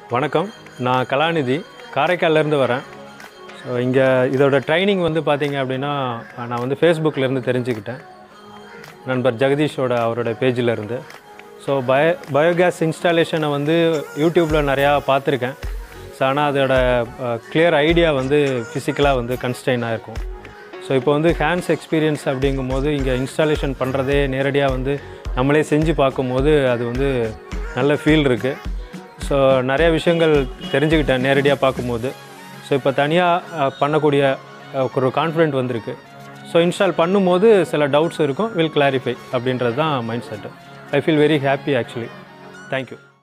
வணக்கம் நான் கலாநிதி காரைக்கால்லேருந்து வரேன் ஸோ இங்கே இதோட ட்ரைனிங் வந்து பார்த்தீங்க அப்படின்னா நான் வந்து ஃபேஸ்புக்லேருந்து தெரிஞ்சுக்கிட்டேன் நண்பர் ஜெகதீஷோட அவரோட பேஜில் இருந்து ஸோ பயோ பயோகேஸ் இன்ஸ்டாலேஷனை வந்து யூடியூப்பில் நிறையா பார்த்துருக்கேன் ஸோ ஆனால் அதோட கிளியர் ஐடியா வந்து ஃபிசிக்கலாக வந்து கன்ஸ்டைனாக இருக்கும் ஸோ இப்போ வந்து ஹேண்ட்ஸ் எக்ஸ்பீரியன்ஸ் அப்படிங்கும்போது இங்கே இன்ஸ்டாலேஷன் பண்ணுறதே நேரடியாக வந்து நம்மளே செஞ்சு பார்க்கும்போது அது வந்து நல்ல ஃபீல் இருக்குது ஸோ நிறைய விஷயங்கள் தெரிஞ்சுக்கிட்டேன் நேரடியாக பார்க்கும்போது ஸோ இப்போ தனியாக பண்ணக்கூடிய அஹ், ஒரு கான்ஃபிடென்ட் வந்திருக்கு ஸோ இன்ஸ்டால் பண்ணும்போது சில டவுட்ஸ் இருக்கும் வில் கிளாரிஃபை அப்படின்றது தான் mindset I feel very happy actually thank you